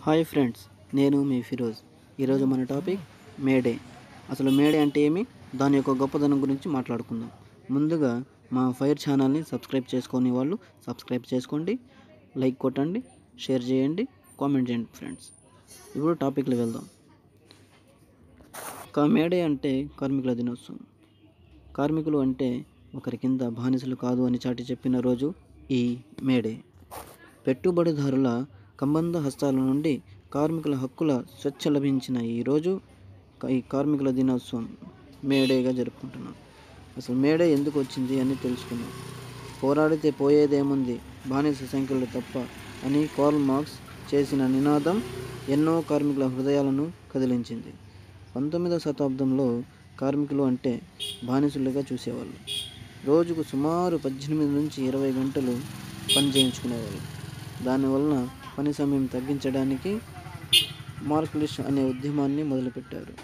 hi friends నేను మీ ఫిరోజ్ ఈరోజు మన టాపిక్ మేడే అసలు మేడే అంటే ఏమి దాని యొక్క గొప్పదనం గురించి మాట్లాడుకుందాం ముందుగా మా ఫైర్ ఛానల్ని సబ్స్క్రైబ్ చేసుకొని వాళ్ళు సబ్స్క్రైబ్ చేసుకోండి లైక్ కొట్టండి షేర్ చేయండి కామెంట్ చేయండి ఫ్రెండ్స్ ఇప్పుడు టాపిక్లో వెళ్దాం కా మేడే అంటే కార్మికుల దినోత్సవం కార్మికులు అంటే ఒకరి కింద బానిసలు కాదు అని చాటి చెప్పిన రోజు ఈ మేడే పెట్టుబడిదారుల కంబంధ హస్తాల నుండి కార్మికుల హక్కుల స్వచ్ఛ లభించిన ఈ రోజు క- ఈ కార్మికుల దినోత్సవం మేడేగా జరుపుకుంటున్నాం అసలు మేడే ఎందుకు వచ్చింది అని తెలుసుకుందాం పోరాడితే పోయేదేముంది బానిస సంఖ్యలు తప్ప అని కార్ల్ మార్క్స్ చేసిన నినాదం ఎన్నో కార్మికుల హృదయాలను కదిలించింది పంతొమ్మిదవ శతాబ్దంలో కార్మికులు అంటే బానిసలుగా చూసేవాళ్ళు రోజుకు సుమారు పద్దెనిమిది నుంచి ఇరవై గంటలు పని చేయించుకునేవాళ్ళు దానివలన పని సమయం తగ్గించడానికి మార్క్లిష్ అనే ఉద్యమాన్ని మొదలుపెట్టారు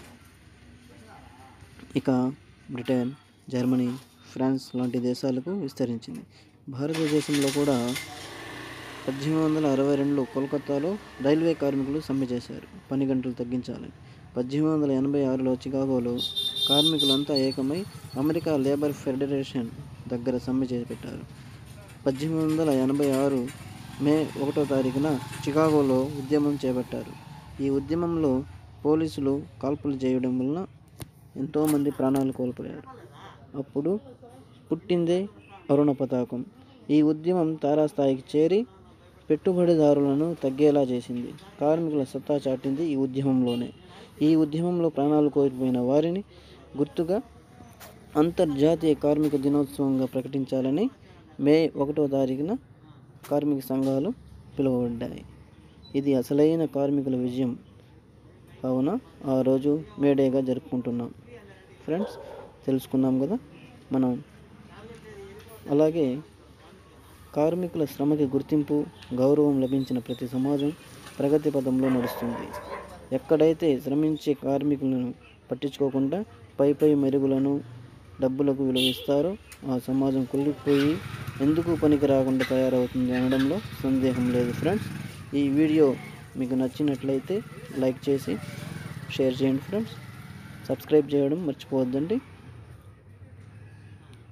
ఇక బ్రిటన్ జర్మనీ ఫ్రాన్స్ లాంటి దేశాలకు విస్తరించింది భారతదేశంలో కూడా పద్దెనిమిది వందల అరవై రెండులో కోల్కతాలో రైల్వే కార్మికులు సమ్మె చేశారు పని గంటలు తగ్గించాలని పద్దెనిమిది వందల ఎనభై ఆరులో చికాగోలో కార్మికులంతా ఏకమై అమెరికా లేబర్ ఫెడరేషన్ దగ్గర సమ్మె చేపట్టారు పద్దెనిమిది వందల ఎనభై ఆరు మే ఒకటో తారీఖున చికాగోలో ఉద్యమం చేపట్టారు ఈ ఉద్యమంలో పోలీసులు కాల్పులు చేయడం వలన ఎంతోమంది ప్రాణాలు కోల్పోయారు అప్పుడు పుట్టిందే అరుణ పతాకం ఈ ఉద్యమం తారాస్థాయికి చేరి పెట్టుబడిదారులను తగ్గేలా చేసింది కార్మికుల సత్తా చాటింది ఈ ఉద్యమంలోనే ఈ ఉద్యమంలో ప్రాణాలు కోల్పోయిన వారిని గుర్తుగా అంతర్జాతీయ కార్మిక దినోత్సవంగా ప్రకటించాలని మే ఒకటో తారీఖున కార్మిక సంఘాలు పిలువబడ్డాయి ఇది అసలైన కార్మికుల విజయం కావున ఆ రోజు మేడేగా జరుపుకుంటున్నాం ఫ్రెండ్స్ తెలుసుకున్నాం కదా మనం అలాగే కార్మికుల శ్రమకి గుర్తింపు గౌరవం లభించిన ప్రతి సమాజం ప్రగతి పదంలో నడుస్తుంది ఎక్కడైతే శ్రమించే కార్మికులను పట్టించుకోకుండా పై పై మెరుగులను డబ్బులకు విలువ ఇస్తారో ఆ సమాజం కుళ్ళిపోయి ఎందుకు పనికి రాకుండా తయారవుతుంది అనడంలో సందేహం లేదు ఫ్రెండ్స్ ఈ వీడియో మీకు నచ్చినట్లయితే లైక్ చేసి షేర్ చేయండి ఫ్రెండ్స్ సబ్స్క్రైబ్ చేయడం మర్చిపోవద్దండి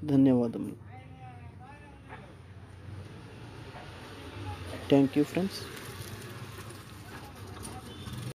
ధన్యవాదములు థ్యాంక్ యూ ఫ్రెండ్స్